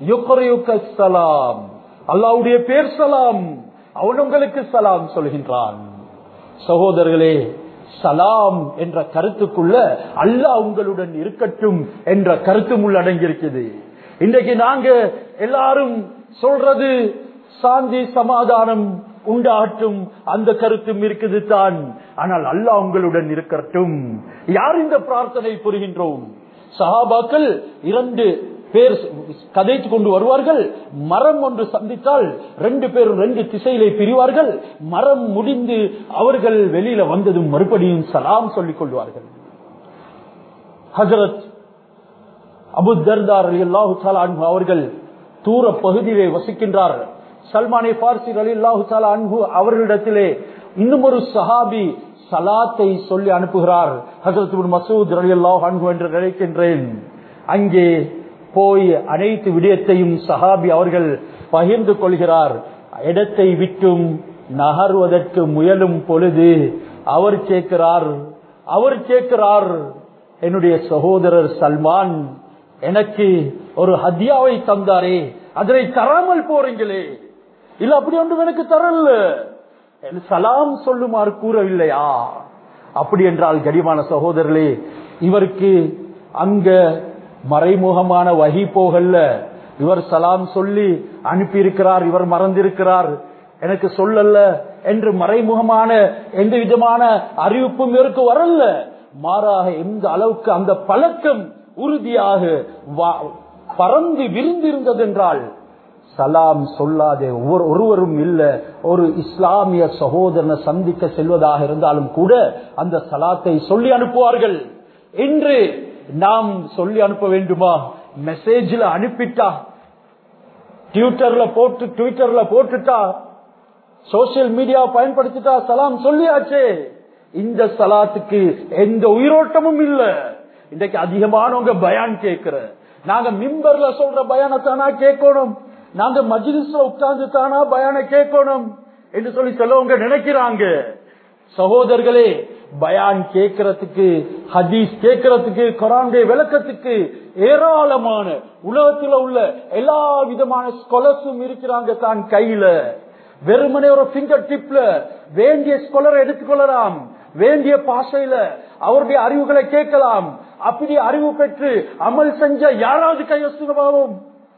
[SPEAKER 1] சலாம் அல்லாவுடைய பேர் சலாம் அவன் உங்களுக்கு சலாம் சொல்கின்றான் சகோதரர்களே சலாம் என்ற கருத்துக்குள்ள அல்லாஹ் உங்களுடன் இருக்கட்டும் என்ற கருத்தும் உள்ளடங்கியிருக்கிறது இன்றைக்கு நாங்க எல்லாரும் சொல்றது சாந்தி சமாதானம் உண்டாகட்டும் அந்த கருத்தும் இருக்குது தான் ஆனால் அல்லாஹ் உங்களுடன் இருக்கட்டும் யார் இந்த பிரார்த்தனை புரிகின்றோம் சஹாபாக்கள் இரண்டு பேர் கதைத்து கொண்டு வருவார்கள் மரம் ஒன்று சந்தித்தால் ரெண்டு பேரும் ரெண்டு திசையிலே பிரிவார்கள் மரம் முடிந்து அவர்கள் வெளியில வந்ததும் மறுபடியும் சலாம் சொல்லிக் கொள்வார்கள் ஹசரத் அபு தர்தார் அலி அல்லாஹு அவர்கள் தூர பகுதியிலே வசிக்கின்றார் சல்மானே பார்சி அலி அல்லாஹு அன்பு அவர்களிடத்திலே இன்னும் ஒரு சஹாபி சலாத்தை சொல்லி அனுப்புகிறார் ஹசரத் மசூத் அலி அல்லாஹ் அன்பு என்று நினைக்கின்றேன் அங்கே போய் அனைத்து விடயத்தையும் சஹாபி அவர்கள் பகிர்ந்து கொள்கிறார் இடத்தை விட்டும் நகர்வதற்கு முயலும் பொழுது அவர் கேட்கிறார் அவர் கேட்கிறார் என்னுடைய சகோதரர் சல்மான் எனக்கு ஒரு ஹத்தியாவை தந்தாரே அதனை தராமல் போறீங்களே இல்ல அப்படி ஒன்றும் எனக்கு தரல சலாம் சொல்லுமாறு கூறவில்லையா அப்படி என்றால் கடிமான சகோதரர்களே இவருக்கு அங்க மறைமுகமான வகி போகல்ல இவர் சலாம் சொல்லி அனுப்பி இருக்கிறார் இவர் மறந்திருக்கிறார் எனக்கு சொல்லல என்று மறைமுகமான எந்த விதமான அறிவிப்பும் இவருக்கு வரல மாறாக எந்த அளவுக்கு அந்த பழக்கம் உறுதியாக வா- பறந்து விரிந்திருந்தது என்றால் சலாம் சொல்லாத ஒவ்வொரு ஒருவரும் இல்ல ஒரு இஸ்லாமிய சகோதரனை சந்திக்க செல்வதாக இருந்தாலும் கூட அந்த சலாத்தை சொல்லி அனுப்புவார்கள் இன்று நாம் சொல்லி அனுப்ப வேண்டுமா மெசேஜ்ல அனுப்பிட்டா ட்விட்டர்ல போட்டு ட்விட்டர்ல போட்டுட்டா சோசியல் மீடியா பயன்படுத்திட்டா சலாம் சொல்லியாச்சே இந்த சலாத்துக்கு எந்த உயிரோட்டமும் இல்ல இன்றைக்கு அதிகமானவங்க பயான் கேட்கிற நாங்க மிம்பர்ல சொல்ற பயானை தானா கேட்கணும் நாங்க மஜ்லிஸ்ல உட்கார்ந்து தானா பயான கேட்கணும் என்று சொல்லி சிலவங்க நினைக்கிறாங்க சகோதரர்களே பயான் கேட்கறதுக்கு ஹதீஸ் கேட்கறதுக்கு குரானுடைய விளக்கத்துக்கு ஏராளமான உலகத்தில் உள்ள எல்லா விதமான ஸ்காலர்ஸும் இருக்கிறாங்க தான் கையில வெறுமனே ஒரு பிங்கர் டிப்ல வேண்டிய ஸ்காலரை எடுத்துக்கொள்ளலாம் வேண்டிய பாஷையில அவருடைய அறிவுகளை கேட்கலாம் அப்படி அறிவு பெற்று அமல் செஞ்ச யாராவது கையசுகமாவும்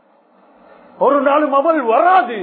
[SPEAKER 1] ஒரு நாளும் அமல் வராது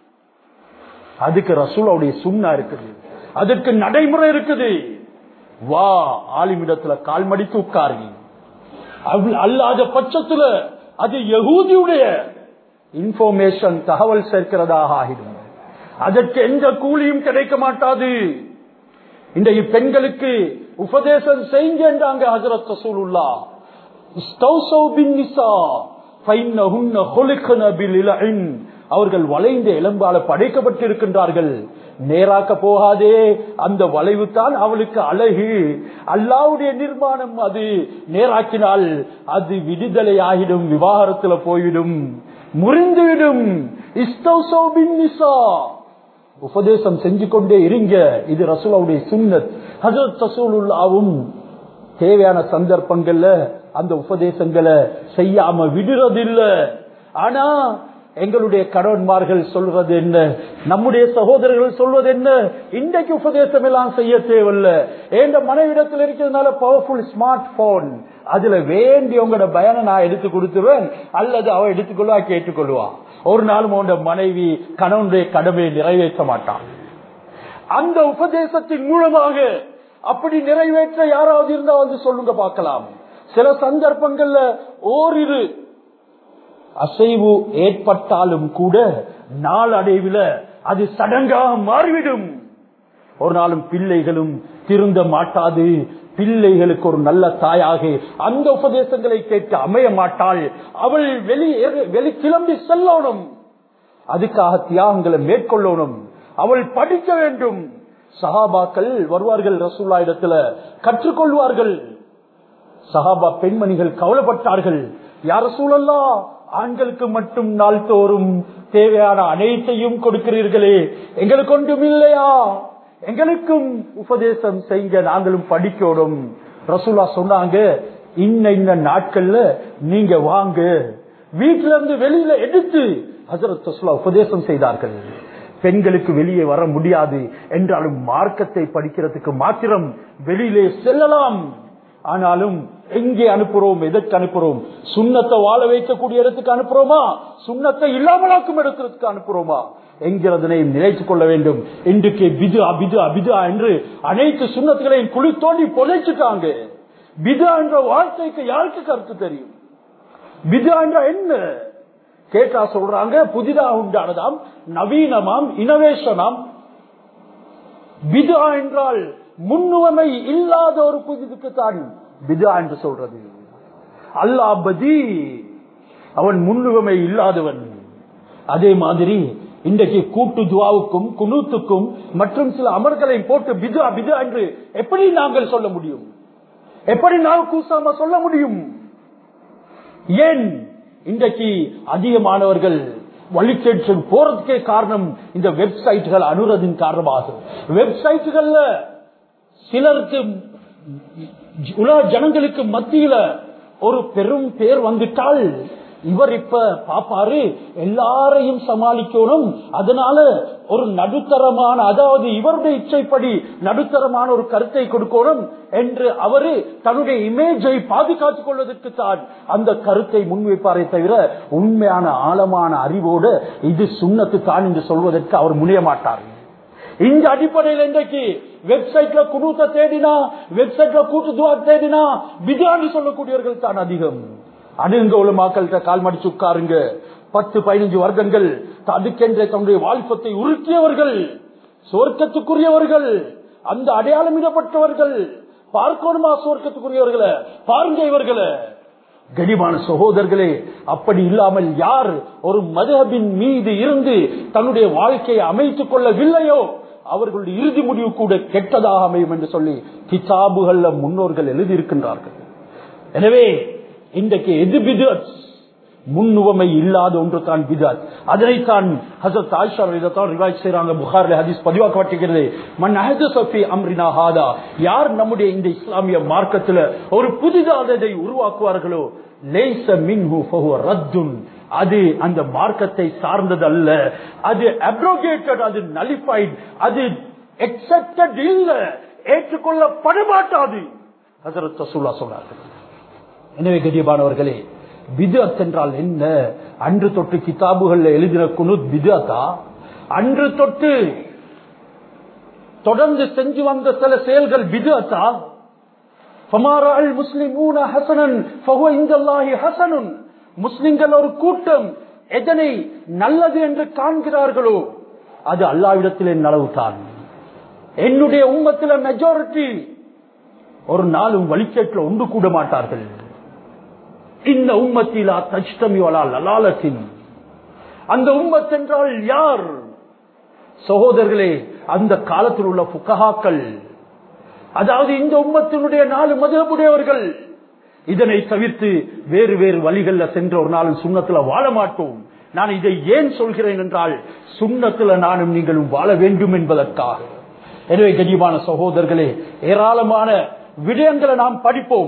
[SPEAKER 1] அதுக்கு ரசூலுடைய சுண்ணா இருக்குது அதற்கு நடைமுறை இருக்குது வா ஆலிமிடத்துல கால் மடித்து உட்காருங்க அவ்- அல்லாத பட்சத்துல அது யகூதியுடைய இன்ஃபர்மேஷன் தகவல் சேர்க்கிறதாக ஆகிடும் அதற்கு எந்த கூலியும் கிடைக்க மாட்டாது இன்றைய பெண்களுக்கு உபதேசம் செய்யுங்க என்றாங்க ஹசரத் ரசூலுல்லா இஸ்தௌசௌ பின் நிசா ஃபைன்னஹுன்ன ஹுலிக்ன பில் இலஇன். அவர்கள் வளைந்த எலும்பால படைக்கப்பட்டிருக்கின்றார்கள் நேராக்க போகாதே அந்த வளைவு தான் அவளுக்கு அழகு அல்லாவுடைய நிர்மாணம் அது நேராக்கினால் அது விடுதலை ஆகிடும் விவாகரத்துல போய்விடும் முறிந்துவிடும் இஸ்தௌசௌ பின் நிசா உபதேசம் செஞ்சு கொண்டே இருங்க இது ரசூலாவுடைய சுன்னத் ஹசரத் ரசூலுல்லாவும் தேவையான சந்தர்ப்பங்கள்ல அந்த உபதேசங்களை செய்யாம விடுறதில்ல ஆனா எங்களுடைய கடவுன்மார்கள் சொல்றது என்ன நம்முடைய சகோதரர்கள் சொல்வது என்ன இன்றைக்கு உபதேசம் எல்லாம் செய்ய தேவையில்ல எந்த மனைவிடத்தில் இருக்கிறதுனால பவர்ஃபுல் ஸ்மார்ட் போன் அதுல வேண்டியவங்களோட பயனை நான் எடுத்து கொடுத்துருவேன் அல்லது அவ எடுத்துக்கொள்வா கேட்டுக்கொள்வா ஒரு நாளும் உண்ட மனைவி கணவனுடைய கடமையை நிறைவேற்ற மாட்டான் அந்த உபதேசத்தின் மூலமாக அப்படி நிறைவேற்ற யாராவது இருந்தா வந்து சொல்லுங்க பார்க்கலாம் சில சந்தர்ப்பங்கள்ல ஓரிரு அசைவு ஏற்பட்டாலும் கூட நாளடைவில் அது சடங்காக மாறிவிடும் ஒரு நாளும் பிள்ளைகளும் திருந்த மாட்டாது பிள்ளைகளுக்கு ஒரு நல்ல தாயாக அந்த உபதேசங்களை கேட்டு அமைய மாட்டாள் அவள் வெளி வெளி கிளம்பி செல்லணும் அதுக்காக தியாகங்களை மேற்கொள்ளணும் அவள் படிக்க வேண்டும் சஹாபாக்கள் வருவார்கள் ரசூல்லா இடத்துல கற்றுக்கொள்வார்கள் சஹாபா பெண்மணிகள் கவலைப்பட்டார்கள் யார சூழல்லா ஆண்களுக்கு மட்டும் நாள் தோறும் தேவையான அனைத்தையும் கொடுக்கிறீர்களே எங்களுக்கு ஒன்றும் இல்லையா எங்களுக்கும் உபதேசம் செய்ய நாங்களும் படிக்கணும் ரசூலா சொன்னாங்க இன்ன இன்ன நாட்கள்ல நீங்க வாங்க வீட்டில இருந்து வெளியில எடுத்து ஹசரத் ரசூலா உபதேசம் செய்தார்கள் பெண்களுக்கு வெளியே வர முடியாது என்றாலும் மார்க்கத்தை படிக்கிறதுக்கு மாத்திரம் வெளியிலே செல்லலாம் ஆனாலும் எங்கே அனுப்புறோம் எதற்கு அனுப்புறோம் சுண்ணத்தை வாழ வைக்கக்கூடிய இடத்துக்கு அனுப்புறோமா சுண்ணத்தை இல்லாமலாக்கும் இடத்திற்கு அனுப்புறோமா என்கிறதனை நினைத்துக் கொள்ள வேண்டும் இன்றைக்கு பிது அபிது அபிதா என்று அனைத்து சுண்ணத்துகளையும் குழி தோண்டி பொழைச்சிட்டாங்க பிதா என்ற வார்த்தைக்கு யாருக்கு கருத்து தெரியும் பிதா என்ற என்ன கேட்டா சொல்றாங்க புதிதாக உண்டானதாம் நவீனமாம் இனோவேஷனாம் பிதா என்றால் முன்னுவமை இல்லாத ஒரு புதிதுக்கு தான் பிதா என்று சொல்றது அல்லா பதி அவன் முன்னுவமை இல்லாதவன் அதே மாதிரி இன்றைக்கு கூட்டு துவாவுக்கும் குனூத்துக்கும் மற்றும் சில அமர்களையும் போட்டு பிதா பிதா என்று எப்படி நாங்கள் சொல்ல முடியும் எப்படி நாம் கூசாம சொல்ல முடியும் ஏன் இன்றைக்கு அதிகமானவர்கள் வழிகேட்டு போறதுக்கே காரணம் இந்த வெப்சைட்டுகள் அணுறதின் காரணமாகும் வெப்சைட்டுகள்ல சிலருக்கு உலக ஜனங்களுக்கு மத்தியில ஒரு பெரும் பேர் வந்துட்டால் இவர் இப்ப பாப்பாரு எல்லாரையும் சமாளிக்கணும் அதனால ஒரு நடுத்தரமான அதாவது இவருடைய இச்சைப்படி நடுத்தரமான ஒரு கருத்தை கொடுக்கணும் என்று அவரு தன்னுடைய இமேஜை பாதுகாத்துக் கொள்வதற்கு தான் அந்த கருத்தை முன்வைப்பாரே தவிர உண்மையான ஆழமான அறிவோடு இது சுண்ணத்து தான் என்று சொல்வதற்கு அவர் முனைய மாட்டார் இந்த அடிப்படையில் இன்றைக்கு வெப்சைட்ல குனூத்த தேடினா வெப்சைட்ல கூட்டு துவா தேடினா பிதான்னு சொல்லக்கூடியவர்கள் தான் அதிகம் அணுங்க உலமாக்கள்கிட்ட கால் மடிச்சு உட்காருங்க பத்து பதினஞ்சு வருடங்கள் அதுக்கென்ற தன்னுடைய வாழ்க்கத்தை உருக்கியவர்கள் சொர்க்கத்துக்குரியவர்கள் அந்த அடையாளமிடப்பட்டவர்கள் பார்க்கணுமா சொர்க்கத்துக்குரியவர்களை பாருங்க இவர்களை கனிமான சகோதரர்களே அப்படி இல்லாமல் யார் ஒரு மதபின் மீது இருந்து தன்னுடைய வாழ்க்கையை அமைத்துக் கொள்ளவில்லையோ அவர்களுடைய இறுதி முடிவு கூட கெட்டதாக அமையும் என்று சொல்லி கிதாபுகள்ல முன்னோர்கள் எழுதியிருக்கின்றார்கள் எனவே இன்றைக்கு எது பிதத் முன்னுவமை இல்லாத ஒன்று தான் பிதாத் அதனைத்தான் ஹசரத் ஆயிஷா இதைத்தான் ரிவாய்ட் செய்யறாங்க புகாரில் ஹதீஸ் பதிவாக்கப்பட்டிருக்கிறது மன் அஹது சஃபி அம்ரினா ஹாதா யார் நம்முடைய இந்த இஸ்லாமிய மார்க்கத்தில் ஒரு புதிதானதை உருவாக்குவார்களோ லேச மின்ஹு ஃபஹுவ ரத்துன் அது அந்த மார்க்கத்தை சார்ந்தது அல்ல அது அப்ரோகேட்டட் அது நலிஃபைட் அது எக்ஸப்டட் இல்ல ஏற்றுக்கொள்ளப்பட மாட்டாது ஹசரத் ரசூல்லா சொன்னார்கள் எனவே கதியபானவர்களே பிதத் என்றால் என்ன அன்று தொட்டு கிதாபுகள்ல எழுதின குனுத் பிதத்தா அன்று தொட்டு தொடர்ந்து செஞ்சு வந்த சில செயல்கள் பிதத்தா ஃபமாரல் முஸ்லிமூன ஹசனன் ஃபஹுவ இந்தல்லாஹி ஹசனுன் முஸ்லிம்கள் ஒரு கூட்டம் எதனை நல்லது என்று காண்கிறார்களோ அது அல்லாவிடத்திலே நலவுதான் என்னுடைய உம்மத்தில மெஜாரிட்டி ஒரு நாளும் வழிகேட்டில் ஒன்று கூட மாட்டார்கள் இந்த உம்மத்திலா தஷ்டமி வலால் லலாலத்தின் அந்த உம்மத் என்றால் யார் சகோதரர்களே அந்த காலத்தில் உள்ள புக்ககாக்கள் அதாவது இந்த உம்மத்தினுடைய நாலு மதுரப்புடையவர்கள் இதனை தவிர்த்து வேறு வேறு வழிகள்ல சென்ற ஒரு நாளும் சுண்ணத்துல வாழ மாட்டோம் நான் இதை ஏன் சொல்கிறேன் என்றால் சுண்ணத்துல நானும் நீங்களும் வாழ வேண்டும் என்பதற்காக எனவே கனிவான சகோதரர்களே ஏராளமான விடயங்களை நாம் படிப்போம்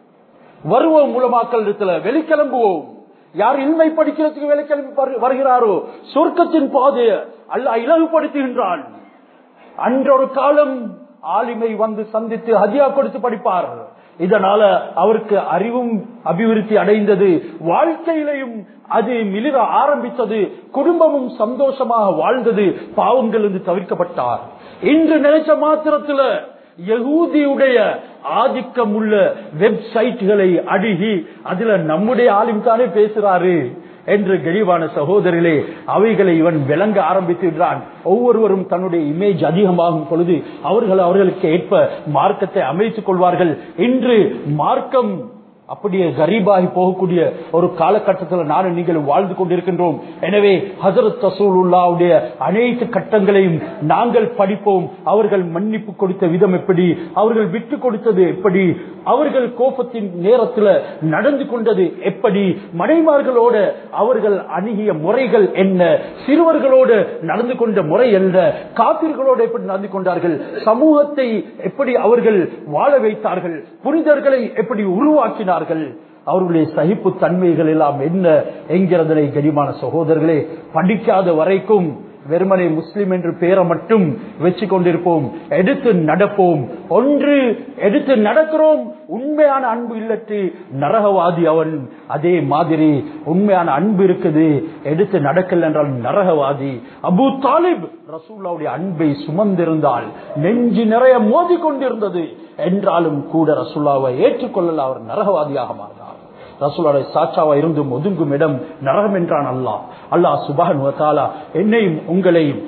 [SPEAKER 1] வருவோம் மூலமாக்கல் இடத்துல வெளிக்கிளம்புவோம் யார் இன்மை படிக்கிறதுக்கு வெளிக்கிளம்பி வருகிறாரோ சொர்க்கத்தின் பாதைய அல்ல இலகுபடுத்துகின்றான் அன்றொரு காலம் ஆலிமை வந்து சந்தித்து ஹதியா கொடுத்து படிப்பார் இதனால அவருக்கு அறிவும் அபிவிருத்தி அடைந்தது வாழ்க்கையிலையும் அது மிளிர ஆரம்பித்தது குடும்பமும் சந்தோஷமாக வாழ்ந்தது பாவங்கள் இருந்து தவிர்க்கப்பட்டார் இன்று நினைச்ச மாத்திரத்துல யகூதியுடைய ஆதிக்கம் உள்ள வெப்சைட்களை அணுகி அதுல நம்முடைய ஆளும் தானே பேசுறாரு என்று கெளிவான சகோதரிலே அவைகளை இவன் விளங்க ஆரம்பித்துகிறான் ஒவ்வொருவரும் தன்னுடைய இமேஜ் அதிகமாகும் பொழுது அவர்கள் அவர்களுக்கு ஏற்ப மார்க்கத்தை அமைத்துக் கொள்வார்கள் இன்று மார்க்கம் அப்படியே கரீபாகி போகக்கூடிய ஒரு காலகட்டத்தில் நானும் நீங்களும் வாழ்ந்து கொண்டிருக்கின்றோம் எனவே ஹசரத் தசூலுல்லாவுடைய அனைத்து கட்டங்களையும் நாங்கள் படிப்போம் அவர்கள் மன்னிப்பு கொடுத்த விதம் எப்படி அவர்கள் விட்டு கொடுத்தது எப்படி அவர்கள் கோபத்தின் நேரத்தில் நடந்து கொண்டது எப்படி மனைமார்களோட அவர்கள் அணுகிய முறைகள் என்ன சிறுவர்களோடு நடந்து கொண்ட முறை என்ன காப்பிர்களோடு எப்படி நடந்து கொண்டார்கள் சமூகத்தை எப்படி அவர்கள் வாழ வைத்தார்கள் புனிதர்களை எப்படி உருவாக்கினார்கள் அவர்களுடைய சகிப்பு தன்மைகள் எல்லாம் என்ன என்கிறதனை கனிமான சகோதரர்களே படிக்காத வரைக்கும் வெறுமனை முஸ்லிம் என்று பெயரை மட்டும் வச்சு கொண்டிருப்போம் எடுத்து நடப்போம் ஒன்று எடுத்து நடக்கிறோம் உண்மையான அன்பு இல்லட்டு நரகவாதி அவன் அதே மாதிரி உண்மையான அன்பு இருக்குது எடுத்து நடக்கல என்றால் நரகவாதி அபு தாலிப் ரசூல்லாவுடைய அன்பை சுமந்திருந்தால் நெஞ்சு நிறைய மோதி கொண்டிருந்தது என்றாலும் கூட ரசூல்லாவை ஏற்றுக்கொள்ளல அவர் நரகவாதியாக மாறினார் ரசூலுடைய சாட்சாவா இருந்து ஒதுங்கும் இடம் நரகம் என்றான் அல்லாஹ் அல்லாஹ் சுபான் என்னையும் உங்களையும்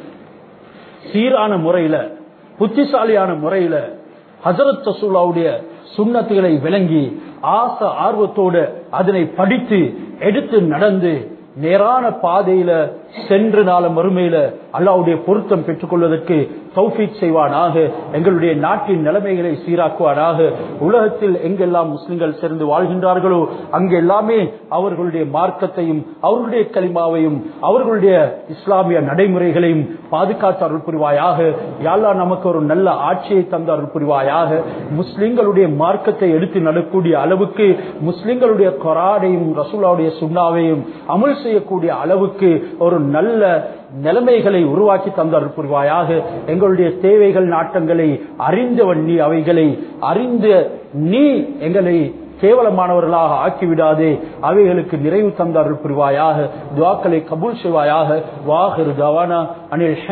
[SPEAKER 1] சீரான முறையில புத்திசாலியான முறையில ஹசரத் ரசூலாவுடைய சுண்ணத்துகளை விளங்கி ஆச ஆர்வத்தோடு அதனை படித்து எடுத்து நடந்து நேரான பாதையில சென்று நாள மறுமையில அல்லாவுடைய பொருத்தம் பெற்றுக் கொள்வதற்கு தௌஃபீக் செய்வானாக எங்களுடைய நாட்டின் நிலைமைகளை சீராக்குவானாக உலகத்தில் எங்கெல்லாம் முஸ்லிம்கள் சேர்ந்து வாழ்கின்றார்களோ அங்கு எல்லாமே அவர்களுடைய மார்க்கத்தையும் அவர்களுடைய களிமாவையும் அவர்களுடைய இஸ்லாமிய நடைமுறைகளையும் பாதுகாத்து அருள் புரிவாயாக யாழ்லா நமக்கு ஒரு நல்ல ஆட்சியை தந்த அருள் புரிவாயாக முஸ்லிம்களுடைய மார்க்கத்தை எடுத்து நடக்கூடிய அளவுக்கு முஸ்லிம்களுடைய கொராடையும் ரசூலாவுடைய சுண்ணாவையும் அமல் செய்யக்கூடிய அளவுக்கு ஒரு நல்ல நிலைமைகளை உருவாக்கி தந்தார் புரிவாயாக எங்களுடைய தேவைகள் நாட்டங்களை அறிந்தவன் நீ அவைகளை அறிந்த நீ எங்களை கேவலமானவர்களாக ஆக்கிவிடாதே அவைகளுக்கு நிறைவு தந்தார்கள் புரிவாயாக துவாக்களை கபூல் செய்வாயாக வாஹர் கவானா அனில்